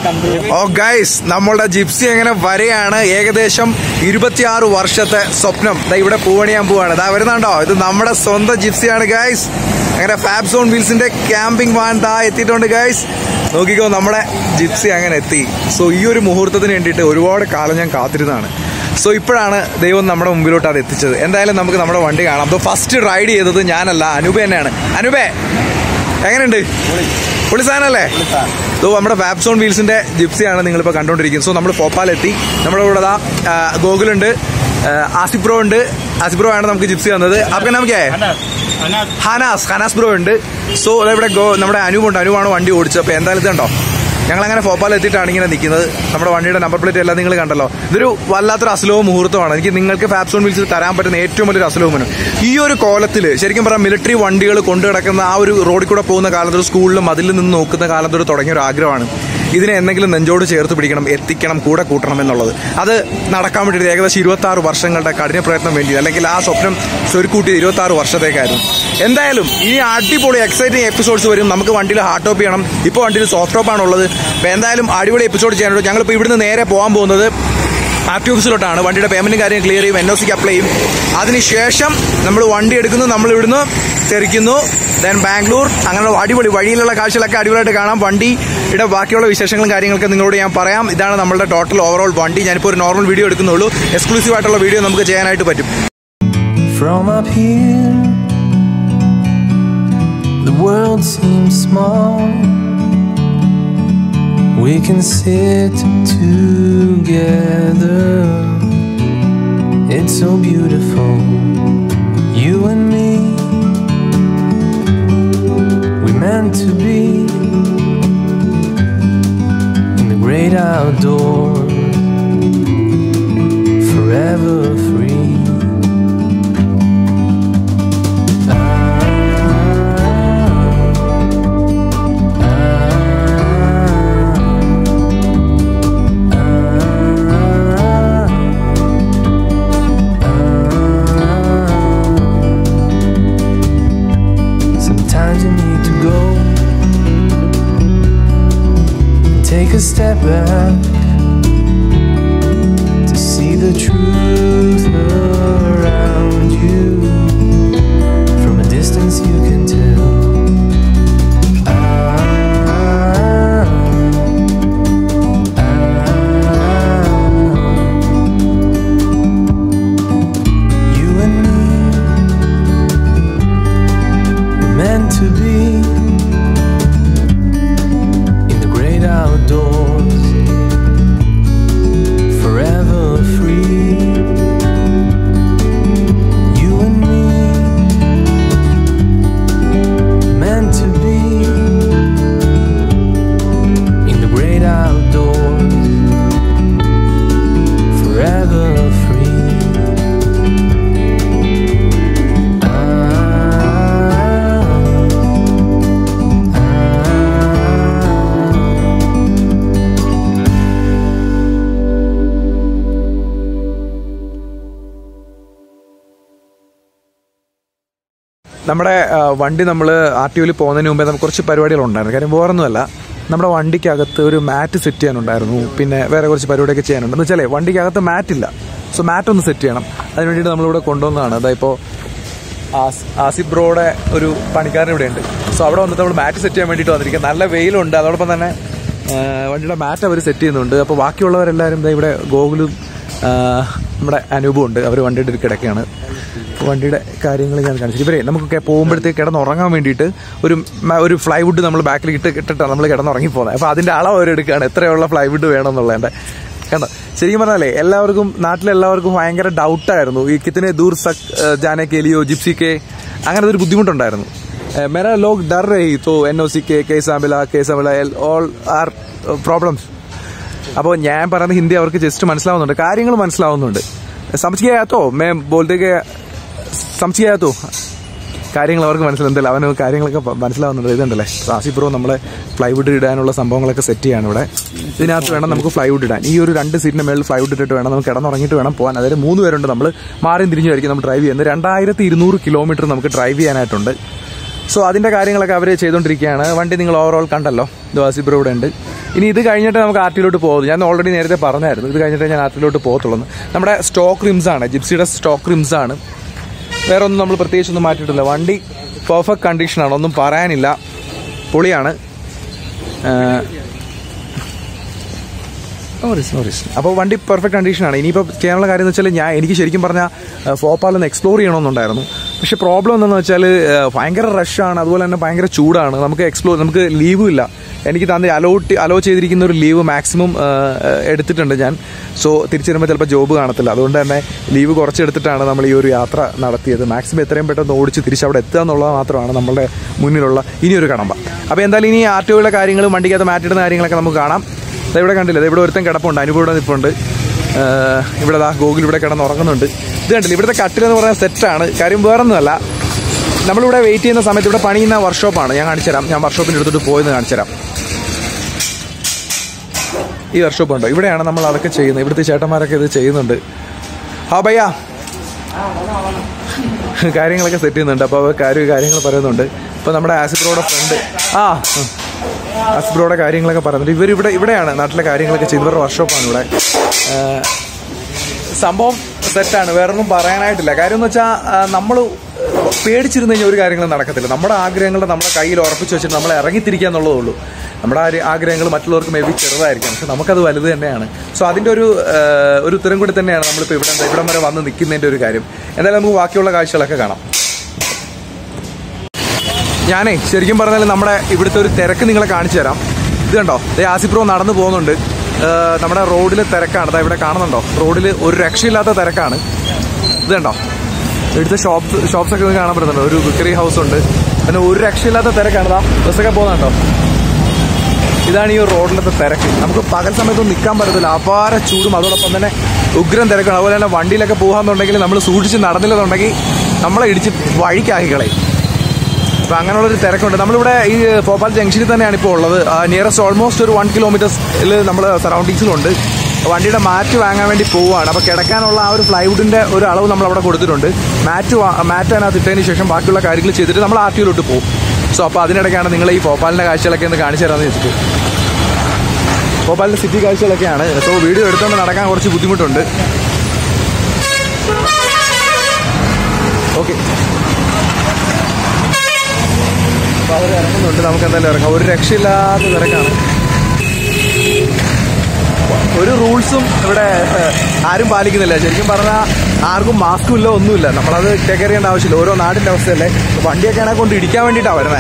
ഓ guys നമ്മളുടെ gypsy അങ്ങനെ വരെയാണ് ഏകദേശം ഇരുപത്തിയാറ് വർഷത്തെ സ്വപ്നം ദാ ഇവിടെ പൂവണിയാൻ പോവാണ് ദാ വരുന്നുണ്ടോ ഇത് നമ്മുടെ സ്വന്തം ജിപ്സിയാണ് ഗൈസ് അങ്ങനെ ഫാബ് സോൺ വീൽസിന്റെ ക്യാമ്പിംഗ് വാൻ ദാ എത്തിയിട്ടുണ്ട് ഗൈസ് നോക്കിക്കോ നമ്മുടെ ജിപ്സി അങ്ങനെ എത്തി സോ ഈ ഒരു മുഹൂർത്തത്തിന് വേണ്ടിയിട്ട് ഒരുപാട് കാലം ഞാൻ കാത്തിരുന്നതാണ് സോ ഇപ്പോഴാണ് ദൈവം നമ്മുടെ മുമ്പിലോട്ട് അത് എത്തിച്ചത് എന്തായാലും നമുക്ക് നമ്മുടെ വണ്ടി കാണാം അപ്പോൾ ഫസ്റ്റ് റൈഡ് ചെയ്തത് ഞാനല്ല അനൂപ തന്നെയാണ് അനൂപേ എങ്ങനെയുണ്ട് പൊളി സാധനല്ലേ സോ നമ്മുടെ വാപ്സോൺ വീൽസിന്റെ ജിപ്സിയാണ് നിങ്ങളിപ്പോൾ കണ്ടുകൊണ്ടിരിക്കുന്നത് സോ നമ്മൾ ഭോപ്പാലെത്തി നമ്മുടെ കൂടെ ദാ ഗോകുലുണ്ട് ആസിഫ് ബ്രോ ഉണ്ട് ആസിഫ് ബ്രോ ആണ് നമുക്ക് ജിപ്സി തന്നത് അപ്പം നമുക്ക് ഹനാസ് ഹനാസ് ബ്രോ ഉണ്ട് സോ ഇവിടെ ഗോ നമ്മുടെ അനുവുണ്ട് അനുവാണ് വണ്ടി ഓടിച്ചത് അപ്പോൾ എന്തായാലും ഇതുണ്ടോ ഞങ്ങൾ അങ്ങനെ ഭോപ്പാൽ എത്തിയിട്ടാണ് ഇങ്ങനെ നിൽക്കുന്നത് നമ്മുടെ വണ്ടിയുടെ നമ്പർ പ്ലേറ്റ് എല്ലാം നിങ്ങൾ കണ്ടല്ലോ ഇതൊരു വല്ലാത്തൊരു അസുലഭ മുഹൂർത്തമാണ് എനിക്ക് നിങ്ങൾക്ക് ഫാപ്സോൺ വീൽസിൽ തരാൻ പറ്റുന്ന ഏറ്റവും വലിയൊരു അസുലഭമാണ് ഈ ഒരു കോലത്തിൽ ശരിക്കും പറഞ്ഞാൽ മിലിറ്ററി വണ്ടികൾ കൊണ്ടു കിടക്കുന്ന ആ ഒരു റോഡിൽ കൂടെ പോകുന്ന കാലത്തൊരു സ്കൂളിലും അതിൽ നിന്ന് നോക്കുന്ന കാലത്തോട് തുടങ്ങിയ ഒരു ആഗ്രഹമാണ് ഇതിനെ എന്തെങ്കിലും നെഞ്ചോട് ചേർത്ത് പിടിക്കണം എത്തിക്കണം കൂടെ കൂട്ടണം എന്നുള്ളത് അത് നടക്കാൻ വേണ്ടിയിട്ട് ഏകദേശം ഇരുപത്തി ആറ് വർഷങ്ങളുടെ കഠിന പ്രയത്നം വേണ്ടി അല്ലെങ്കിൽ ആ സ്വപ്നം സ്വരുക്കൂട്ടി ഇരുപത്തി ആറ് വർഷത്തേക്കായിരുന്നു എന്തായാലും ഈ അടിപൊളി എക്സൈറ്റിംഗ് എപ്പിസോഡ്സ് വരും നമുക്ക് വണ്ടിയിൽ ഹാർഡ് ടോപ്പ് ചെയ്യണം ഇപ്പോൾ വണ്ടിയിൽ സോഫ്റ്റ് ടോപ്പ് ആണുള്ളത് അപ്പോൾ എന്തായാലും അടിപൊളി എപ്പിസോഡ് ചെയ്യാനുള്ളൂ ഞങ്ങളിപ്പോൾ ഇവിടുന്ന് നേരെ പോകാൻ പോകുന്നത് ആർ ടി ഓഫീസിലോട്ടാണ് വണ്ടിയുടെ പേയ്മെന്റും കാര്യം ക്ലിയർ ചെയ്യും എൻ ഒ സിക്ക് അപ്ലൈ ചെയ്യും അതിനുശേഷം നമ്മൾ വണ്ടി എടുക്കുന്നു നമ്മൾ ഇവിടുന്ന് തെറിക്കുന്നു ദെൻ ബാംഗ്ലൂർ അങ്ങനെ അടിപൊളി വഴിയിലുള്ള കാഴ്ചകളൊക്കെ അടിപൊളിയായിട്ട് കാണാം വണ്ടിയുടെ ബാക്കിയുള്ള വിശേഷങ്ങളും കാര്യങ്ങളൊക്കെ നിങ്ങളോട് ഞാൻ പറയാം ഇതാണ് നമ്മളുടെ ടോട്ടൽ ഓവറോൾ വണ്ടി ഞാനിപ്പോൾ ഒരു നോർമൽ വീഡിയോ എടുക്കുന്നുള്ളൂ എക്സ്ക്ലൂസീവ് ആയിട്ടുള്ള വീഡിയോ നമുക്ക് ചെയ്യാനായിട്ട് പറ്റും From up here, the world seems small. We can sit together. It's so beautiful, you and me. We meant to be in the great outdoors, forever free. Sometimes you need to go and take a step back to see the truth around you. From a distance, you can tell. Ah, ah. You and me were meant to be in the great outdoors, forever free. You and me meant to be in the great outdoors, forever free. നമ്മുടെ ആ, വണ്ടി നമ്മൾ R T ഒയിൽ പോകുന്നതിന് മുമ്പേ നമുക്ക് കുറച്ച് പരിപാടികളുണ്ടായിരുന്നു കാര്യം വേറൊന്നുമല്ല നമ്മുടെ വണ്ടിക്കകത്ത് ഒരു മാറ്റ് സെറ്റ് ചെയ്യാനുണ്ടായിരുന്നു പിന്നെ വേറെ കുറച്ച് പരിപാടിയൊക്കെ ചെയ്യാനുണ്ട് എന്ന് വെച്ചാലേ വണ്ടിക്കകത്ത് മാറ്റ് ഇല്ല സോ മാറ്റ് ഒന്ന് സെറ്റ് ചെയ്യണം അതിന് വേണ്ടിയിട്ട് നമ്മളിവിടെ കൊണ്ടുവന്നതാണ് അതായിപ്പോൾ ആസിഫ് ബ്രോയുടെ ഒരു പണിക്കാരൻ ഇവിടെ ഉണ്ട് സോ അവിടെ വന്നിട്ട് നമ്മൾ മാറ്റ് സെറ്റ് ചെയ്യാൻ വേണ്ടിയിട്ട് വന്നിരിക്കുക നല്ല വെയിലുണ്ട് അതോടൊപ്പം തന്നെ ആ, വണ്ടിയുടെ മാറ്റ് അവർ സെറ്റ് ചെയ്യുന്നുണ്ട് അപ്പോൾ ബാക്കിയുള്ളവരെല്ലാവരും ദാ ഇവിടെ ഗോകുലും ആ, നമ്മുടെ അനൂപും ഉണ്ട് അവർ വണ്ടിയുടെ ഒരു കിടക്കുകയാണ് വണ്ടിയുടെ കാര്യങ്ങൾ ഞാൻ കാണിച്ചു ഇവരെ നമുക്കൊക്കെ പോകുമ്പോഴത്തേക്ക് കിടന്നുറങ്ങാൻ വേണ്ടിയിട്ട് ഒരു മ- ഒരു ഫ്ലൈവുഡ് നമ്മൾ ബാക്കിൽ ഇട്ട് ഇട്ടിട്ടാണ് നമ്മൾ കിടന്നുറങ്ങി പോകുന്നത് അപ്പോൾ അതിൻ്റെ അളവ് അവർ എടുക്കുകയാണ് എത്രയുള്ള ഫ്ലൈവുഡ് വേണമെന്നുള്ളതിൻ്റെ കണ്ടോ ശരിക്കും പറഞ്ഞാലേ എല്ലാവർക്കും നാട്ടിലെല്ലാവർക്കും ഭയങ്കര ഡൗട്ടായിരുന്നു ഈ കിത്തിനെ ദൂർ സക് ജാനെ കെ ലിയോ ജിപ്സി കെ അങ്ങനെ ഒരു ബുദ്ധിമുട്ടുണ്ടായിരുന്നു Eh, मेरा लोग डर रही तो एन ओ सी के कैसा मिला कैसा मिला ഓൾ ആർ പ്രോബ്ലംസ് അപ്പോൾ ഞാൻ പറയുന്ന ഹിന്ദി അവർക്ക് ജസ്റ്റ് മനസ്സിലാവുന്നുണ്ട് കാര്യങ്ങൾ മനസ്സിലാവുന്നുണ്ട് സംശയാത്തോ മേ ബോൾത്തേക്ക് സംശയാത്തോ കാര്യങ്ങൾ അവർക്ക് മനസ്സിലാകുന്നില്ല അവന് കാര്യങ്ങളൊക്കെ പ- മനസ്സിലാവുന്നുണ്ട് ഇതുണ്ടല്ലേ ആസിഫ് ബ്രോ നമ്മളെ ഫ്ലൈവുഡ് ഇടാനുള്ള സംഭവങ്ങളൊക്കെ സെറ്റ് ചെയ്യാണ് ഇവിടെ ഇതിനകത്ത് വേണം നമുക്ക് ഫ്ലൈവുഡ് ഇടാൻ ഈ ഒരു രണ്ട് സീറ്റിന്റെ മേളിൽ ഫ്ലൈവുഡ് ഇട്ടിട്ട് വേണം നമുക്ക് കിടന്നുറങ്ങിയിട്ട് വേണം പോകാൻ അതായത് മൂന്ന് പേരുണ്ട് നമ്മൾ മാറിയും തിരിഞ്ഞുമായിരിക്കും നമ്മൾ ഡ്രൈവ് ചെയ്യുന്നത് രണ്ടായിരത്തി ഇരുന്നൂറ് കിലോമീറ്റർ നമുക്ക് ഡ്രൈവ് ചെയ്യാനായിട്ടുണ്ട് സോ അതിന്റെ കാര്യങ്ങളൊക്കെ അവർ ചെയ്തുകൊണ്ടിരിക്കുകയാണ് വണ്ടി നിങ്ങൾ ഓവറോൾ കണ്ടല്ലോ ഇത് ആസിഫ് ബ്രോ ഇവിടെ ഉണ്ട് ഇനി ഇത് കഴിഞ്ഞിട്ട് നമുക്ക് ആർട്ടിലോട്ട് പോകുന്നു ഞാൻ ഓൾറെഡി നേരത്തെ പറഞ്ഞായിരുന്നു ഇത് കഴിഞ്ഞിട്ട് ഞാൻ ആർട്ടിലോട്ട് പോകത്തുള്ളൂ എന്ന്. നമ്മുടെ സ്റ്റോക്ക് റിംസ് ആണ് ജിപ്സിയുടെ സ്റ്റോക്ക് റിംസ് ആണ് വേറെ ഒന്നും നമ്മൾ പ്രത്യേകിച്ച് ഒന്നും മാറ്റിയിട്ടില്ല വണ്ടി പെർഫെക്റ്റ് കണ്ടീഷനാണ് ഒന്നും പറയാനില്ല പൊളിയാണ് അപ്പോൾ വണ്ടി പെർഫെക്റ്റ് കണ്ടീഷനാണ് ഇനിയിപ്പോൾ ചെയ്യാനുള്ള കാര്യം എന്ന് വെച്ചാൽ ഞാൻ എനിക്ക് ശരിക്കും പറഞ്ഞാൽ ഫോപ്പാലൊന്ന് എക്സ്പ്ലോർ ചെയ്യണമെന്നുണ്ടായിരുന്നു പക്ഷേ പ്രോബ്ലം എന്താണെന്ന് വെച്ചാൽ ഭയങ്കര റഷാണ് അതുപോലെ തന്നെ ഭയങ്കര ചൂടാണ് നമുക്ക് എക്സ്പ്ലോർ നമുക്ക് ലീവും ഇല്ല എനിക്ക് തന്നെ അലോട്ട് അലോ ചെയ്തിരിക്കുന്ന ഒരു ലീവ് മാക്സിമം എടുത്തിട്ടുണ്ട് ഞാൻ സോ തിരിച്ചു വരുമ്പോൾ ചിലപ്പോൾ ജോബ് കാണത്തില്ല അതുകൊണ്ട് തന്നെ ലീവ് കുറച്ചെടുത്തിട്ടാണ് നമ്മൾ ഈ ഒരു യാത്ര നടത്തിയത് മാക്സിമം എത്രയും പെട്ടെന്ന് ഓടിച്ച് തിരിച്ച് അവിടെ എത്തുക എന്നുള്ളത് മാത്രമാണ് നമ്മളുടെ മുന്നിലുള്ള ഇനിയൊരു കടമ്പ അപ്പോൾ എന്തായാലും ഇനി ആർ ടി ഒയുടെ കാര്യങ്ങളും വണ്ടിക്കകത്ത് മാറ്റിയിടുന്ന കാര്യങ്ങളൊക്കെ നമുക്ക് കാണാം ദാ ഇവിടെ കണ്ടില്ല ദാ ഇവിടെ ഒരുത്തൻ കിടപ്പുണ്ട് അനുഭവം ഇവിടെ നിൽപ്പുണ്ട് ഏഹ് ഇവിടെ ദാ ഗോകുൽ ഇവിടെ കിടന്ന് ഉറങ്ങുന്നുണ്ട് ഇത് കണ്ടില്ല ഇവിടുത്തെ കട്ടിലെന്ന് പറയുന്ന സെറ്റാണ് കാര്യം വേറൊന്നുമല്ല നമ്മളിവിടെ വെയിറ്റ് ചെയ്യുന്ന സമയത്ത് ഇവിടെ പണിയുന്ന വർക്ക്ഷോപ്പാണ് ഞാൻ കാണിച്ചു തരാം ഞാൻ വർക്ക്ഷോപ്പിൻ്റെ അടുത്തോട്ട് പോയെന്ന് കാണിച്ചു തരാം ഈ വർക്ക്ഷോപ്പ് ഉണ്ടോ ഇവിടെയാണ് നമ്മൾ അതൊക്കെ ചെയ്യുന്നത് ഇവിടുത്തെ ചേട്ടന്മാരൊക്കെ ഇത് ചെയ്യുന്നുണ്ട് ആ ഭയ്യ കാര്യങ്ങളൊക്കെ സെറ്റ് ചെയ്യുന്നുണ്ട് അപ്പോൾ അവർ കാര്യം കാര്യങ്ങൾ പറയുന്നുണ്ട് ഇപ്പോൾ നമ്മുടെ ആസിബ്രോയുടെ ഫ്രണ്ട് ആ ആസിബ്രോയുടെ കാര്യങ്ങളൊക്കെ പറയുന്നുണ്ട് ഇവർ ഇവിടെ ഇവിടെയാണ് നാട്ടിലെ കാര്യങ്ങളൊക്കെ ചെയ്ത് ഇവരുടെ വർക്ക്ഷോപ്പാണ് ഇവിടെ ഏഹ് സംഭവം സെറ്റാണ് വേറൊന്നും പറയാനായിട്ടില്ല കാര്യം എന്ന് വെച്ചാൽ നമ്മൾ പേടിച്ചിരുന്ന് കഴിഞ്ഞാൽ ഒരു കാര്യങ്ങളും നടക്കത്തില്ല നമ്മുടെ ആഗ്രഹങ്ങൾ നമ്മുടെ കയ്യിൽ ഉറപ്പിച്ച് വെച്ചിട്ട് നമ്മൾ ഇറങ്ങിത്തിരിക്കുക എന്നുള്ളതേ ഉള്ളൂ നമ്മുടെ ആ ഒരു ആഗ്രഹങ്ങൾ മറ്റുള്ളവർക്ക് മേ ബി ചെറുതായിരിക്കാം പക്ഷെ നമുക്കത് വലുത് തന്നെയാണ് സോ അതിൻ്റെ ഒരു ആ, ഒരു ഉത്തരം കൂടി തന്നെയാണ് നമ്മളിപ്പോൾ ഇവിടെ ഇവിടം വരെ വന്ന് നിൽക്കുന്നതിൻ്റെ ഒരു കാര്യം എന്തായാലും നമുക്ക് ബാക്കിയുള്ള കാഴ്ചകളൊക്കെ കാണാം ഞാനേ ശരിക്കും പറഞ്ഞാൽ നമ്മുടെ ഇവിടുത്തെ ഒരു തിരക്ക് നിങ്ങളെ കാണിച്ചു തരാം ഇത് കണ്ടോ ദേ ആസിപ്രോ നടന്നു പോകുന്നുണ്ട് ഏഹ് നമ്മുടെ റോഡിൽ തിരക്കാണ് ദാ ഇവിടെ കാണുന്നുണ്ടോ റോഡിൽ ഒരു രക്ഷയില്ലാത്ത തിരക്കാണ് ഇത് കണ്ടോ ഇവിടുത്തെ ഷോപ്സ് ഷോപ്സ് ഒക്കെ കാണാൻ പറ്റുന്നുണ്ടോ ഒരു ബിക്കറി ഹൗസ് ഉണ്ട് പിന്നെ ഒരു രക്ഷയില്ലാത്ത തിരക്കാണ് ദാ ബസ്സൊക്കെ പോകുന്നുണ്ടോ ഇതാണ് ഈ റോഡിലത്തെ തിരക്ക് നമുക്ക് പകൽ സമയത്തൊന്നും നിൽക്കാൻ പറ്റത്തില്ല അപാര ചൂടും അതോടൊപ്പം തന്നെ ഉഗ്രം തിരക്കാണ് അതുപോലെ തന്നെ വണ്ടിയിലൊക്കെ പോകാന്നുണ്ടെങ്കിൽ നമ്മൾ സൂക്ഷിച്ച് നടന്നില്ലെന്നുണ്ടെങ്കിൽ നമ്മളെ ഇടിച്ച് വഴിക്കാക്കി കളയും അപ്പൊ അങ്ങനെയുള്ളൊരു തിരക്കുണ്ട് നമ്മളിവിടെ ഈ ഭോപ്പാൽ ജംഗ്ഷനിൽ തന്നെയാണ് ഇപ്പോൾ ഉള്ളത് നിയറസ്റ്റ് ഓൾമോസ്റ്റ് ഒരു വൺ കിലോമീറ്റേഴ്സിൽ നമ്മൾ സറൗണ്ടിങ്സിലുണ്ട് വണ്ടിയുടെ മാറ്റ് വാങ്ങാൻ വേണ്ടി പോവുകയാണ് അപ്പോൾ കിടക്കാനുള്ള ആ ഒരു പ്ലൈവുഡിന്റെ ഒരു അളവ് നമ്മൾ അവിടെ കൊടുത്തിട്ടുണ്ട് മാറ്റ് വാ- മാറ്റ് അതിനകത്ത് ഇട്ടതിന് ശേഷം ബാക്കിയുള്ള കാര്യങ്ങൾ ചെയ്തിട്ട് നമ്മൾ ആർ ടിയിലോട്ട് പോകും സോ അപ്പോൾ അതിനിടയ്ക്കാണ് നിങ്ങൾ ഈ ഭോപ്പാലിന്റെ കാഴ്ചകളൊക്കെ ഒന്ന് കാണിച്ചു തരാമെന്ന് വെച്ചിട്ട് ഭോപ്പാലിന്റെ സിറ്റി കാഴ്ചകളൊക്കെയാണ് സോ വീഡിയോ എടുത്തുകൊണ്ട് നടക്കാൻ കുറച്ച് ബുദ്ധിമുട്ടുണ്ട് ഓക്കെ അപ്പോൾ അവർ ഇറങ്ങുന്നുണ്ട് നമുക്ക് എന്തായാലും ഇറങ്ങാം ഒരു രക്ഷയില്ലാത്ത തിരക്കാണ് ഒരു റൂൾസും ഇവിടെ ഏഹ്, ആരും പാലിക്കുന്നില്ല ശരിക്കും പറഞ്ഞാൽ ആർക്കും മാസ്കും ഇല്ല ഒന്നുമില്ല നമ്മളത് ടേക്ക് ചെയ്യേണ്ട ആവശ്യമില്ല ഓരോ നാടിന്റെ അവസ്ഥയല്ലേ വണ്ടിയൊക്കെ ആണെങ്കിൽ കൊണ്ട് ഇടിക്കാൻ വേണ്ടിയിട്ടാണ് വരണേ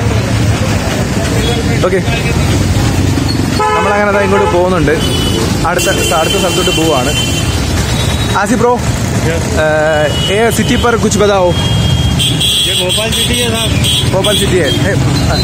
ഓക്കെ നമ്മളങ്ങനെ ദാ ഇങ്ങോട്ട് പോകുന്നുണ്ട് അടുത്ത അടുത്ത സ്ഥലത്തോട്ട് പോവാണ് ആസി ബ്രോ ഏ സിറ്റി पर कुछ बताओ ये भोपाल सिटी है साहब भोपाल सिटी है ए,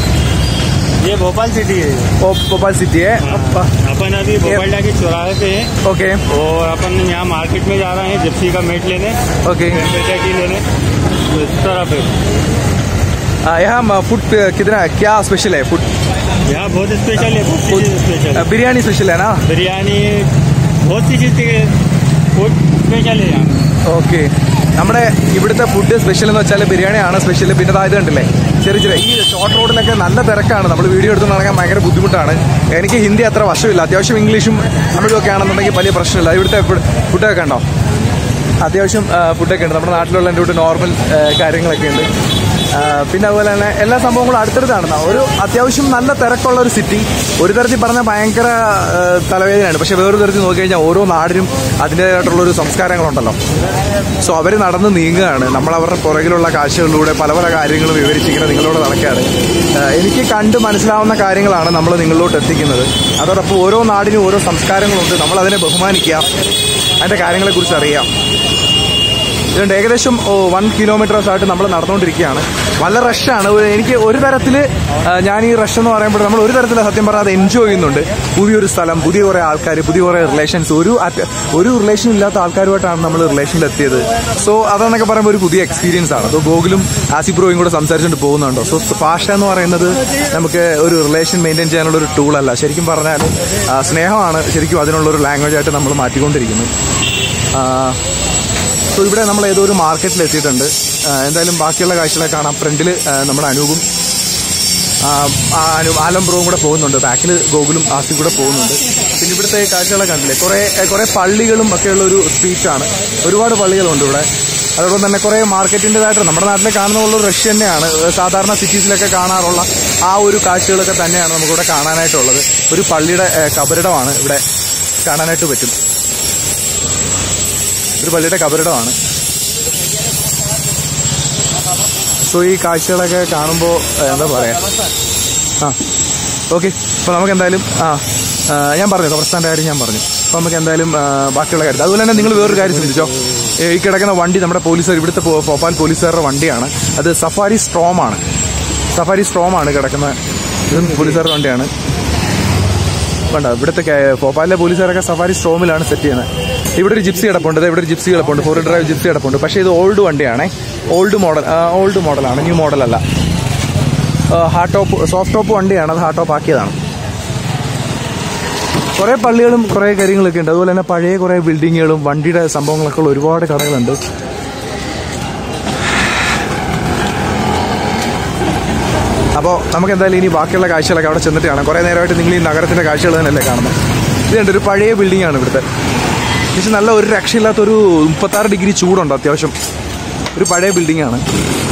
ये भोपाल सिटी है ओ, भोपाल सिटी है अपन अभी भोपाल डाकी चौराहे पे हैं ओके और अपन यहाँ मार्केट में जा रहे हैं जिप्सी का मीट लेने ओके टेम्परेचर की लेने तो इस तरफ है आ, यहाँ फूड कितना क्या स्पेशल है फूड यहाँ बहुत स्पेशल है बहुत सी चीज़ स्पेशल है बिरयानी स्पेशल है ना बिरयानी बहुत सी चीज़ के फूड स्पेशल है यहाँ ഓക്കെ നമ്മുടെ ഇവിടുത്തെ ഫുഡ് സ്പെഷ്യൽ എന്ന് വെച്ചാൽ ബിരിയാണിയാണ് സ്പെഷ്യൽ പിന്നെ ദാ ഇത് കണ്ടില്ലേ ചെറിയ ചെറിയ ഈ ഷോർട്ട് റോഡിലൊക്കെ നല്ല തിരക്കാണ് നമ്മൾ വീഡിയോ എടുത്ത് നടക്കാൻ ഭയങ്കര ബുദ്ധിമുട്ടാണ് എനിക്ക് ഹിന്ദി അത്ര വശമില്ല അത്യാവശ്യം ഇംഗ്ലീഷും തമിഴും ഒക്കെ ആണെന്നുണ്ടെങ്കിൽ വലിയ പ്രശ്നമില്ല ഇവിടുത്തെ ഫുഡ് ഫുഡൊക്കെ ഉണ്ടോ അത്യാവശ്യം ആ, ഫുഡൊക്കെ ഉണ്ട് നമ്മുടെ നാട്ടിലുള്ള എൻ്റെ കൂട്ട് നോർമൽ ആ, കാര്യങ്ങളൊക്കെ ഉണ്ട് ആ, പിന്നെ അതുപോലെ തന്നെ എല്ലാ സംഭവങ്ങളും അടുത്തടുത്താണ് ന- ഒരു അത്യാവശ്യം നല്ല തിരക്കുള്ള ഒരു സിറ്റി ഒരു തരത്തിൽ പറഞ്ഞാൽ ഭയങ്കര ആ, തലവേദനയാണ് പക്ഷെ വേറൊരു തരത്തിൽ നോക്കിക്കഴിഞ്ഞാൽ ഓരോ നാടിനും അതിൻ്റെതായിട്ടുള്ള ഒരു സംസ്കാരങ്ങളുണ്ടല്ലോ സോ അവർ നടന്ന് നീങ്ങുകയാണ് നമ്മൾ അവരുടെ പുറകിലുള്ള കാഴ്ചകളിലൂടെ പല പല കാര്യങ്ങളും വിവരിച്ചിങ്ങനെ നിങ്ങളോട് നടക്കുകയാണ് ആ, എനിക്ക് കണ്ട് മനസ്സിലാവുന്ന കാര്യങ്ങളാണ് നമ്മൾ നിങ്ങളിലോട്ട് എത്തിക്കുന്നത് അതോടൊപ്പം ഓരോ നാടിനും ഓരോ സംസ്കാരങ്ങളുണ്ട് നമ്മൾ അതിനെ ബഹുമാനിക്കുക അതിൻ്റെ കാര്യങ്ങളെക്കുറിച്ച് അറിയാം ഇതുകൊണ്ട് ഏകദേശം വൺ കിലോമീറ്റേഴ്സ് ആയിട്ട് നമ്മൾ നടന്നുകൊണ്ടിരിക്കുകയാണ് നല്ല റഷാണ് എനിക്ക് ഒരു തരത്തിൽ ഞാൻ ഈ റഷ് എന്ന് പറയുമ്പോൾ നമ്മൾ ഒരു തരത്തിൽ സത്യം പറഞ്ഞാൽ അത് എൻജോയ് ചെയ്യുന്നുണ്ട് പുതിയൊരു സ്ഥലം പുതിയ കുറേ ആൾക്കാർ പുതിയ കുറേ റിലേഷൻസ് ഒരു at- ഒരു റിലേഷൻ ഇല്ലാത്ത ആൾക്കാരുമായിട്ടാണ് നമ്മൾ റിലേഷനിൽ എത്തിയത് സോ അതെന്നൊക്കെ പറയുമ്പോൾ ഒരു പുതിയ എക്സ്പീരിയൻസ് ആണ് അപ്പോൾ ഗോകുലും ആസിപ്രോയും കൂടെ സംസാരിച്ചുകൊണ്ട് പോകുന്നുണ്ടോ സോ ഭാഷ എന്ന് പറയുന്നത് നമുക്ക് ഒരു റിലേഷൻ മെയിൻറ്റെയിൻ ചെയ്യാനുള്ള ഒരു ടൂളല്ല ശരിക്കും പറഞ്ഞാൽ ആ, സ്നേഹമാണ് ശരിക്കും അതിനുള്ള ഒരു ലാംഗ്വേജ് ആയിട്ട് നമ്മൾ മാറ്റിക്കൊണ്ടിരിക്കുന്നത് ആ, സോ ഇവിടെ നമ്മൾ ഏതോ ഒരു മാർക്കറ്റിൽ എത്തിയിട്ടുണ്ട് ആ, എന്തായാലും ബാക്കിയുള്ള കാഴ്ചകളെ കാണാം ഫ്രണ്ടിൽ നമ്മുടെ അനൂപും ആ, ആ അനു ആലം ബ്രോവും കൂടെ പോകുന്നുണ്ട് ബാക്കിൽ ഗോകുലും ആസി കൂടെ പോകുന്നുണ്ട് പിന്നെ ഇവിടുത്തെ കാഴ്ചകളൊക്കെ കണ്ടില്ലേ കുറേ കുറേ പള്ളികളും ഒക്കെയുള്ള ഒരു സ്ട്രീറ്റാണ് ഒരുപാട് പള്ളികളുണ്ട് ഇവിടെ അതോടൊപ്പം തന്നെ കുറേ മാർക്കറ്റിൻ്റെതായിട്ട് നമ്മുടെ നാട്ടിലെ കാണുന്ന പോലെ ഒരു റഷ് തന്നെയാണ് സാധാരണ സിറ്റീസിലൊക്കെ കാണാറുള്ള ആ ഒരു കാഴ്ചകളൊക്കെ തന്നെയാണ് നമുക്കിവിടെ കാണാനായിട്ടുള്ളത് ഒരു പള്ളിയുടെ ഏ, കബറിടമാണ് ഇവിടെ കാണാനായിട്ട് പറ്റും ഒരു പള്ളിയുടെ കബറിടമാണ് സോ ഈ കാഴ്ചകളൊക്കെ കാണുമ്പോൾ എന്താ പറയാ ആ ഓക്കെ അപ്പോൾ നമുക്ക് എന്തായാലും ആ ആ, ഞാൻ പറഞ്ഞു കബർസ്ഥാൻ്റെ കാര്യം ഞാൻ പറഞ്ഞു അപ്പോൾ നമുക്ക് എന്തായാലും ആ, ബാക്കിയുള്ള കാര്യം അതുപോലെ തന്നെ നിങ്ങൾ വേറൊരു കാര്യം ശ്രദ്ധിച്ചോ ഏ, ഈ കിടക്കുന്ന വണ്ടി നമ്മുടെ പോലീസുകാർ ഇവിടുത്തെ പോ- ഭോപ്പാൽ പോലീസുകാരുടെ വണ്ടിയാണ് അത് സഫാരി സ്ട്രോം ആണ് സഫാരി സ്ട്രോം ആണ് കിടക്കുന്ന ഇതും പോലീസുകാരുടെ വണ്ടിയാണ് വേണ്ട ഇവിടുത്തെ കേ- ഭോപ്പാലിലെ പോലീസുകാരൊക്കെ സഫാരി സ്ട്രോമിലാണ് സെറ്റ് ചെയ്യുന്നത് ഇവിടെ ഒരു ജിപ്സി കിടപ്പുണ്ട് ദേ ഇവിടെ ഒരു ജിപ്സി കിടപ്പുണ്ട് ഫോർ ഡ്രൈവ് ജിപ്സി കിടപ്പുണ്ട് പക്ഷേ ഇത് ഓൾഡ് വണ്ടിയാണേ ഓൾഡ് മോഡൽ ഓൾഡ് മോഡലാണ് ന്യൂ മോഡലല്ല ഹാർഡ് ടോപ്പ് സോഫ്റ്റ് ടോപ്പ് വണ്ടിയാണ് അത് ഹാർഡ് ടോപ്പ് ആക്കിയതാണ് കുറേ പള്ളികളും കുറേ കാര്യങ്ങളൊക്കെ ഉണ്ട് അതുപോലെ തന്നെ പഴയ കുറേ ബിൽഡിങ്ങുകളും വണ്ടിയുടെ സംഭവങ്ങളൊക്കെ ഉള്ള ഒരുപാട് കടകളുണ്ട് അപ്പോൾ നമുക്ക് എന്തായാലും ഇനി ബാക്കിയുള്ള കാഴ്ചകളൊക്കെ അവിടെ ചെന്നിട്ട് കാണാം കുറേ നേരമായിട്ട് നിങ്ങൾ ഈ നഗരത്തിന്റെ കാഴ്ചകൾ തന്നെയല്ലേ കാണുന്നത് ഇത് കണ്ട് ഒരു പഴയ ബിൽഡിംഗ് ആണ് ഇവിടുത്തെ പക്ഷെ നല്ല ഒരു രക്ഷയില്ലാത്ത ഒരു മുപ്പത്താറ് ഡിഗ്രി ചൂടുണ്ട് അത്യാവശ്യം ഒരു പഴയ ബിൽഡിംഗ് ആണ്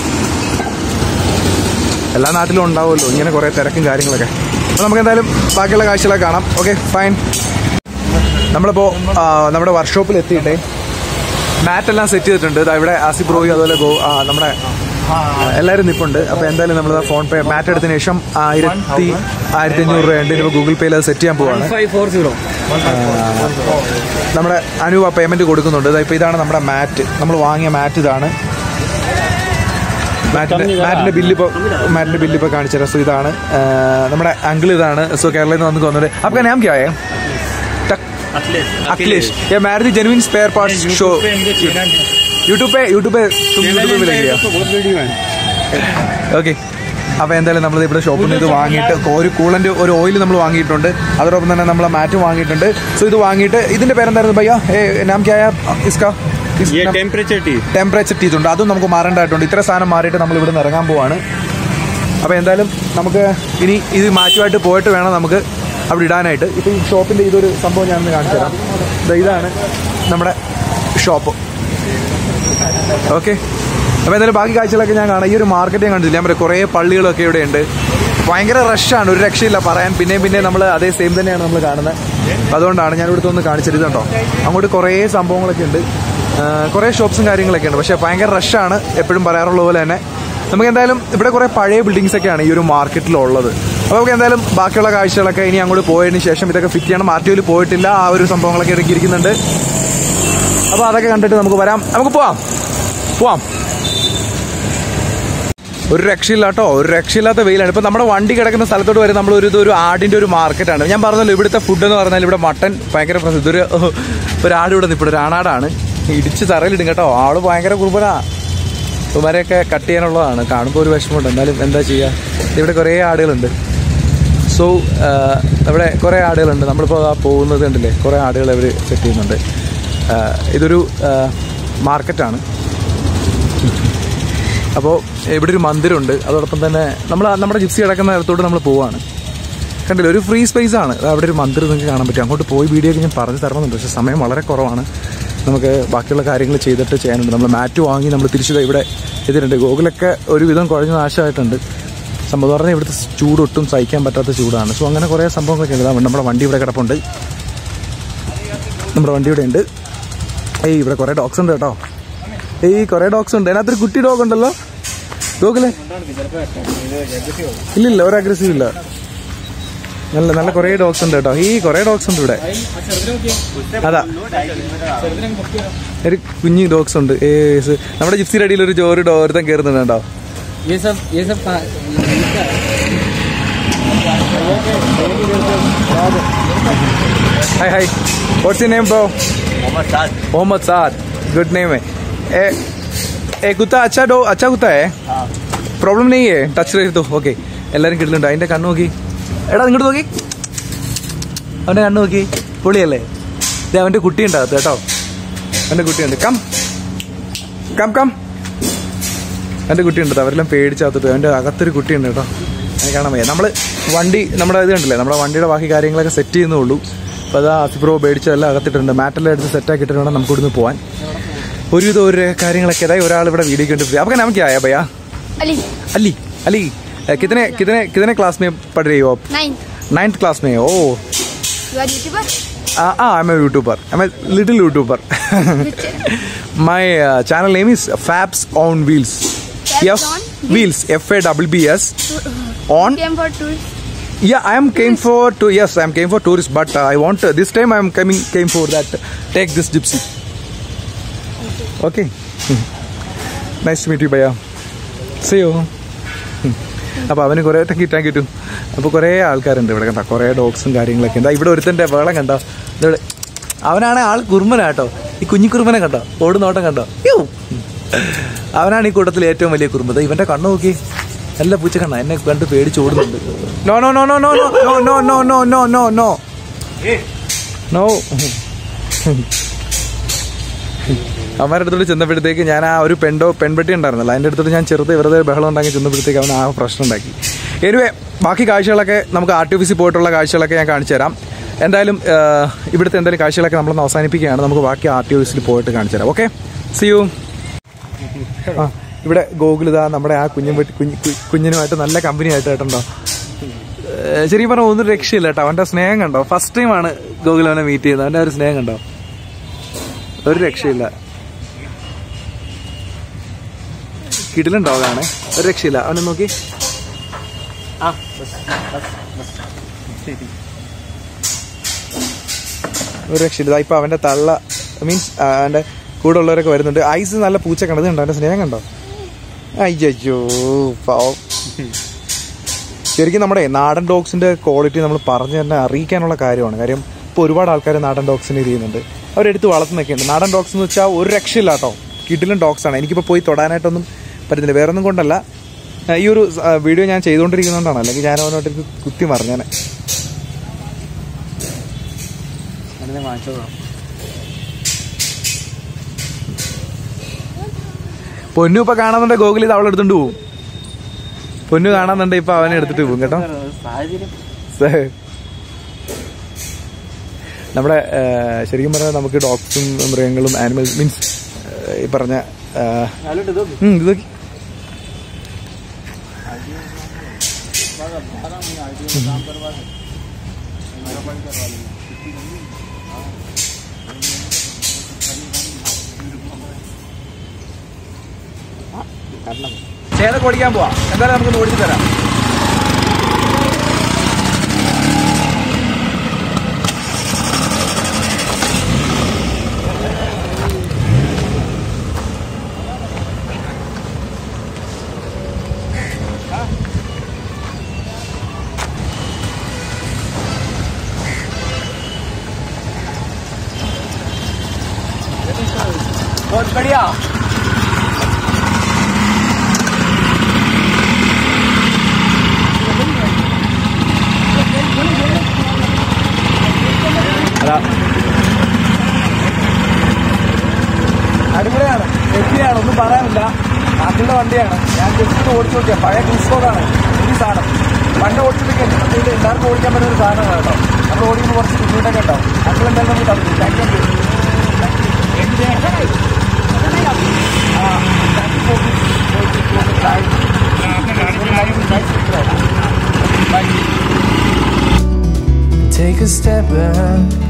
എല്ലാ നാട്ടിലും ഉണ്ടാവുമല്ലോ ഇങ്ങനെ കുറേ തിരക്കും കാര്യങ്ങളൊക്കെ അപ്പോൾ നമുക്ക് എന്തായാലും ബാക്കിയുള്ള കാഴ്ചകളൊക്കെ കാണാം ഓക്കെ ഫൈൻ നമ്മളിപ്പോൾ ആ, നമ്മുടെ വർക്ക്ഷോപ്പിൽ എത്തിയിട്ടേ മാറ്റ് എല്ലാം സെറ്റ് ചെയ്തിട്ടുണ്ട് ദാ ഇവിടെ ആസിഫ് റോയി അതുപോലെ ഗോ ആ, നമ്മുടെ എല്ലാവരും നിപ്പുണ്ട് അപ്പോൾ എന്തായാലും നമ്മൾ ഫോൺ പേ മാറ്റ് എടുത്തതിന് ശേഷം ആയിരത്തി ആയിരത്തി അഞ്ഞൂറ് രൂപയുണ്ട് ഇനിയിപ്പോൾ ഗൂഗിൾ പേയിൽ അത് സെറ്റ് ചെയ്യാൻ പോവാണ് നമ്മുടെ അനു ആ പേയ്മെന്റ് കൊടുക്കുന്നുണ്ട് ഇപ്പോൾ ഇതാണ് നമ്മുടെ മാറ്റ് നമ്മൾ വാങ്ങിയ മാറ്റ് ഇതാണ് മാറ്റിന്റെ മാറ്റിന്റെ ബില്ല് ഇപ്പോൾ മാറ്റിന്റെ ബില്ല് ഇപ്പോൾ കാണിച്ചു തരാം സോ ഇതാണ് ആ, നമ്മുടെ അങ്കിൾ ഇതാണ് സോ കേരളയിൽ നിന്ന് വന്ന് തോന്നുന്നത് आपका नाम क्या है अखिलेश ये Maruti genuine spare parts show YouTube പേ യൂട്യൂബ് പേ तुम यूट्यूब पे मिलेंगे बहुत वीडियो है ഓക്കെ അപ്പോൾ എന്തായാലും നമ്മൾ ഇവിടെ ഷോപ്പിൽ നിന്ന് ഇത് വാങ്ങിയിട്ട് ഒരു കൂളന്റ് ഒരു ഓയിൽ നമ്മൾ വാങ്ങിയിട്ടുണ്ട് അതോടൊപ്പം തന്നെ നമ്മൾ മാറ്റ് വാങ്ങിയിട്ടുണ്ട് സോ ഇത് വാങ്ങിയിട്ട് ഇതിന്റെ പേരെന്തായിരുന്നു ഭയ്യ ഏ നാം ക്യാ ഇസ്കാ ये टेम्परेचर टी ടെമ്പറേച്ചർ ടീത്ത് ഉണ്ട് അതും നമുക്ക് മാറേണ്ടതായിട്ടുണ്ട് ഇത്ര സാധനം മാറിയിട്ട് നമ്മൾ ഇവിടെ നിന്ന് ഇറങ്ങാൻ പോവാണ് അപ്പോൾ എന്തായാലും നമുക്ക് ഇനി ഇത് മാറ്റുമായിട്ട് പോയിട്ട് വേണം നമുക്ക് അവിടെ ഇടാനായിട്ട് ഇപ്പോൾ ഈ ഷോപ്പിൻ്റെ ഇതൊരു സംഭവം ഞാനൊന്ന് കാണിച്ചു തരാം ദാ ഇതാണ് നമ്മുടെ ഷോപ്പ് ഓക്കെ അപ്പോൾ എന്തായാലും ബാക്കി കാഴ്ചകളൊക്കെ ഞാൻ കാണാം ഈ ഒരു മാർക്കറ്റ് ഞാൻ കണ്ടില്ല ഞാൻ പറയാം കുറേ പള്ളികളൊക്കെ ഇവിടെ ഉണ്ട് ഭയങ്കര റഷാണ് ഒരു രക്ഷയില്ല പറയാൻ പിന്നെയും പിന്നെയും നമ്മൾ അതേ സെയിം തന്നെയാണ് നമ്മൾ കാണുന്നത് അപ്പോൾ അതുകൊണ്ടാണ് ഞാൻ ഇവിടുത്തെ ഒന്ന് കാണിച്ചത് ഇതുണ്ടോ അങ്ങോട്ട് കുറേ സംഭവങ്ങളൊക്കെ ഉണ്ട് ആ, കുറേ ഷോപ്സും കാര്യങ്ങളൊക്കെ ഉണ്ട് പക്ഷേ ഭയങ്കര റഷാണ് എപ്പോഴും പറയാറുള്ള പോലെ തന്നെ നമുക്ക് എന്തായാലും ഇവിടെ കുറേ പഴയ ബിൽഡിങ്സ് ഒക്കെയാണ് ഈ ഒരു മാർക്കറ്റിലുള്ളത് അപ്പോൾ നമുക്ക് എന്തായാലും ബാക്കിയുള്ള കാഴ്ചകളൊക്കെ ഇനി അങ്ങോട്ട് പോയതിന് ശേഷം ഇതൊക്കെ ഫിറ്റ് ചെയ്യണം ആർ ടി ഒയിൽ പോയിട്ടില്ല ആ ഒരു സംഭവങ്ങളൊക്കെ ഇടയ്ക്കിരിക്കുന്നുണ്ട് അപ്പോൾ അതൊക്കെ കണ്ടിട്ട് നമുക്ക് വരാം നമുക്ക് പോവാം പോവാം ഒരു രക്ഷയില്ല കേട്ടോ ഒരു രക്ഷയില്ലാത്ത വെയിലാണ് ഇപ്പൊ നമ്മുടെ വണ്ടി കിടക്കുന്ന സ്ഥലത്തോട്ട് വരെ നമ്മൾ ഒരു ഇത് ഒരു ആടിന്റെ ഒരു മാർക്കറ്റാണ് ഞാൻ പറഞ്ഞല്ലോ ഇവിടുത്തെ ഫുഡ് എന്ന് പറഞ്ഞാൽ ഇവിടെ മട്ടൻ ഭയങ്കര പ്രസിദ്ധ ഒരു ഒരു ആട് ഇവിടെ നിൽപ്പുണ്ട് ഒരു ആണാടാണ് ഇടിച്ച് തറയിലിടും കേട്ടോ ആള് ഭയങ്കര കുറുമ്പനാ ഇവരെയൊക്കെ കട്ട് ചെയ്യാനുള്ളതാണ് കാണുമ്പോൾ ഒരു വിഷമമുണ്ട് എന്നാലും എന്താ ചെയ്യുക ഇവിടെ കുറേ ആടുകളുണ്ട് സോ അവിടെ കുറേ ആടുകളുണ്ട് നമ്മളിപ്പോൾ ആ പോകുന്നത് കണ്ടില്ലേ കുറേ ആടുകൾ അവർ സെറ്റ് ചെയ്യുന്നുണ്ട് ആ, ഇതൊരു ആ, മാർക്കറ്റാണ് അപ്പോൾ ഇവിടെ ഒരു മന്ദിരമുണ്ട് അതോടൊപ്പം തന്നെ നമ്മൾ നമ്മുടെ ജിപ്സി കിടക്കുന്ന ഇടത്തോട്ട് നമ്മൾ പോവാണ് കണ്ടില്ല ഒരു ഫ്രീ സ്പേസ് ആണ് അത് അവിടെ ഒരു മന്ദിരം നിങ്ങൾക്ക് കാണാൻ പറ്റും അങ്ങോട്ട് പോയി വീഡിയോ ഒക്കെ ഞാൻ പറഞ്ഞു തരണമെന്നുണ്ട് പക്ഷേ സമയം വളരെ കുറവാണ് നമുക്ക് ബാക്കിയുള്ള കാര്യങ്ങൾ ചെയ്തിട്ട് ചെയ്യാനുണ്ട് നമ്മൾ മാറ്റ് വാങ്ങി നമ്മൾ തിരിച്ചു ദേ ഇവിടെ ഇതിട്ടുണ്ട് ഗോകുലൊക്കെ ഒരുവിധം കുഴഞ്ഞ നാശമായിട്ടുണ്ട് സംഭവം പറഞ്ഞാൽ ഇവിടുത്തെ ചൂട് ഒട്ടും സഹിക്കാൻ പറ്റാത്ത ചൂടാണ് സോ അങ്ങനെ കുറേ സംഭവങ്ങളൊക്കെ ഉണ്ട് ദാ നമ്മുടെ വണ്ടി ഇവിടെ കിടപ്പുണ്ട് നമ്മുടെ വണ്ടി ഇവിടെ ഉണ്ട് ഏയ് ഇവിടെ കുറേ ഡോഗ്സ് ഉണ്ട് കേട്ടോ ഏയ് കുറേ ഡോഗ്സ് ഉണ്ട് അതിനകത്തൊരു കുട്ടി ഡോഗ് ഉണ്ടല്ലോ ഡോഗിലെ ഇല്ലില്ല ഒരു അഗ്രസീവ് ഇല്ല നല്ല നല്ല കുറേ ഡോഗ്സ് ഉണ്ട് കേട്ടോ ഈ കുറേ ഡോഗ്സ് ഉണ്ട് ഇവിടെ അതാ ഒരു കുഞ്ഞി ഡോഗ്സ് ഉണ്ട് ഏ സ് നമ്മുടെ ജിപ്സിയുടെ അടിയിൽ ഒരു ജോറി ഡോർത്തം കയറുന്നുണ്ട് കേട്ടോ ये सब ये सब कहाँ- इसका hi hi what's your name bro Mohammed Saad good name है ए ए कुत्ता अच्छा डो अच्छा कुत्ता है പ്രോബ്ലം നെയ്യേ ടച്ച് ചെയ്തു ഓക്കെ എല്ലാവരും കിട്ടുന്നുണ്ട് അതിന്റെ കണ്ണ് നോക്കി എടാ ഇങ്ങോട്ട് നോക്കി അവന്റെ കണ്ണ് നോക്കി പൊളിയല്ലേ ഇത് അവന്റെ കുട്ടിയുണ്ട് അകത്ത് കേട്ടോ അവന്റെ കുട്ടിയുണ്ട് കം കം കം അവന്റെ കുട്ടിയുണ്ട് അവരെല്ലാം പേടിച്ചകത്തിട്ട് അവന്റെ അകത്തൊരു കുട്ടിയുണ്ട് കേട്ടോ അതിനെ കാണാൻ വയ്യ നമ്മൾ വണ്ടി നമ്മുടെ ഇത് കണ്ടില്ലേ നമ്മുടെ വണ്ടിയുടെ ബാക്കി കാര്യങ്ങളൊക്കെ സെറ്റ് ചെയ്യുന്നേ ഉള്ളൂ അപ്പോൾ അതാ അസിപ്രോ മേടിച്ചതെല്ലാം അകത്തിട്ടുണ്ട് മാറ്റെല്ലാം എടുത്ത് സെറ്റാക്കി ഇട്ടിട്ട് വേണം നമുക്ക് ഇവിടുന്ന് പോകാൻ ഒരുവിധം ഒരു കാര്യങ്ങളൊക്കെ അതായത് ഒരാൾ ഇവിടെ വീഡിയോ കണ്ടിട്ട് അപ്പോൾ നമുക്ക് ആയാ ഭയ്യ अली अली अली अ, कितने कितने कितने क्लास में पढ़ रही हो आप नाइन्थ नाइन्थ क्लास में oh you are YouTuber I am a YouTuber I am a little YouTuber my uh, channel name is Fabs on Wheels. Fabs on Wheels. F A W B S on. came for tours. Yeah, I am came for to yes, I am came for tourist, but uh, I want uh, this time I am coming came for that. Take this gypsy. Okay. nice to meet you, Baya. See you. അപ്പോൾ അവന് കുറേ കിട്ടാൻ കിട്ടും അപ്പോൾ കുറേ ആൾക്കാരുണ്ട് ഇവിടെ കണ്ടോ കുറേ ഡോഗ്സും കാര്യങ്ങളൊക്കെ എന്താ ഇവിടെ ഒരുത്തൻ്റെ വേളം കണ്ടോ ഇവിടെ അവനാണ് ആൾ കുറുമ്പനാട്ടോ ഈ കുഞ്ഞിക്കുറുമ്പനെ കണ്ടോ ഓടുന്നോട്ടം കണ്ടോ യ്യോ. അവനാണ് ഈ കൂട്ടത്തിൽ ഏറ്റവും വലിയ കുറുമ്പ് ഇവന്റെ കണ്ണു നോക്കി നല്ല പൂച്ച കണ്ണ എന്നെ കണ്ട് പേടിച്ച് ഓടുന്നുണ്ട് no no no no no no no no no no no no no no അവന്മാരുടെ അടുത്തോട്ട് ചെന്നപ്പോഴത്തേക്ക് ഞാൻ ആ ഒരു പെണ്ടോ പെൺപെട്ടി ഉണ്ടായിരുന്നല്ലോ അതിൻ്റെ അടുത്തോട്ട് ഞാൻ ചെറുത് വെറുതെ ബഹളം ഉണ്ടാക്കി ചെന്നപ്പോഴത്തേക്ക് അവൻ ആ പ്രശ്നം ഉണ്ടാക്കി എനിവേ ബാക്കി കാഴ്ചകളൊക്കെ നമുക്ക് ആർ ടി ഓഫീസിൽ പോയിട്ടുള്ള കാഴ്ചകളൊക്കെ ഞാൻ കാണിച്ചു തരാം എന്തായാലും ആ, ഇവിടുത്തെ എന്തായാലും കാഴ്ചകളൊക്കെ നമ്മളൊന്ന് അവസാനിപ്പിക്കുകയാണ് നമുക്ക് ബാക്കി ആർ ടി ഓഫീസിൽ പോയിട്ട് കാണിച്ചു തരാം ഓക്കെ സി യു ആ ഇവിടെ ഗോകുലിത നമ്മുടെ ആ കുഞ്ഞും വെട്ടി- കുഞ്ഞ് കു- കുഞ്ഞിനുമായിട്ട് നല്ല കമ്പനി ആയിട്ട് കേട്ടോ ശരിക്കും പറഞ്ഞാൽ ഒന്നും രക്ഷയില്ല കേട്ടോ അവന്റെ സ്നേഹം കണ്ടോ ഫസ്റ്റ് ടൈമാണ് ഗോകുൽ അവനെ മീറ്റ് ചെയ്യുന്നത് അവന്റെ ആ ഒരു സ്നേഹം കണ്ടോ ഒരു രക്ഷയില്ല കിടിലൻ ഡോഗാണ് ഒരു രക്ഷയില്ല അവനെ നോക്കി ഒരു രക്ഷയില്ല ഇതാ ഇപ്പൊ അവന്റെ തള്ള മീൻസ് അവന്റെ കൂടെ ഉള്ളവരൊക്കെ വരുന്നുണ്ട് ഐസ് നല്ല പൂച്ച കണ്ടത് കണ്ടോ അവന്റെ സ്നേഹം കണ്ടോ അയ്യോ പാവം ശരിക്കും നമ്മുടെ നാടൻ ഡോഗ്സിന്റെ ക്വാളിറ്റി നമ്മൾ പറഞ്ഞു തന്നെ അറിയിക്കാനുള്ള കാര്യമാണ് കാര്യം ഇപ്പോൾ ഒരുപാട് ആൾക്കാർ നാടൻ ഡോഗ്സിനെ ഇത് ചെയ്യുന്നുണ്ട് അവരെടുത്ത് വളർത്തുന്നൊക്കെ ഉണ്ട് നാടൻ ഡോഗ്സ് എന്ന് വെച്ചാൽ ഒരു രക്ഷയില്ല കേട്ടോ കിടിലും ഡോഗ്സ് ആണ് എനിക്കിപ്പോൾ പോയി തൊടാനായിട്ടൊന്നും പറ്റുന്നില്ല വേറെ ഒന്നും കൊണ്ടല്ല ആ, ഈ ഒരു ആ, വീഡിയോ ഞാൻ ചെയ്തുകൊണ്ടിരിക്കുന്നതുകൊണ്ടാണ് അല്ലെങ്കിൽ ഞാൻ അവനോട്ട് ഇത് കുത്തി മറിഞ്ഞാനെ അങ്ങനെ വാങ്ങിച്ചോളാം പൊന്നു ഇപ്പൊ കാണാന്നുണ്ടെ ഗോകുൽ ഇത് അവളെ എടുത്തോണ്ട് പോകും പൊന്നു കാണാന്നുണ്ടെ ഇപ്പൊ അവനെ എടുത്തിട്ട് പോകും കേട്ടോ സാഹചര്യം സേ- നമ്മുടെ ആ, ശരിക്കും പറഞ്ഞാൽ നമുക്ക് ഡോഗ്സും മൃഗങ്ങളും ആനിമൽസ് മീൻസ് ഈ പറഞ്ഞ ആ, അതിലോട്ട് ഇതോ ഉം, ഇത് നോക്കി. ചേതൊക്കെ ഓടിക്കാൻ പോവാ എന്തായാലും നമുക്ക് ഓടിച്ചു തരാം बहुत बढ़िया അതാ. അടിപൊളിയാണ് എത്തിയാണ് ഒന്നും പറയാനില്ല നാട്ടിലെ വണ്ടിയാണ് ഞാൻ ജസ്റ്റ് ഓടിച്ചു നോക്കിയ പഴയ ക്രിസ്കോഡാണ് ഈ സാധനം പണ്ട് ഓടിച്ചിട്ടൊക്കെ ഇത് എല്ലാവർക്കും ഓടിക്കാൻ പറ്റുന്ന ഒരു സാധനമാണ് കേട്ടോ നമ്മൾ ഓടിക്കുമ്പോൾ കുറച്ച് ബുദ്ധിമുട്ടൊക്കെ ഉണ്ടാവും അപ്പോൾ എന്തായാലും നമുക്ക് തന്നു thank you Take a step back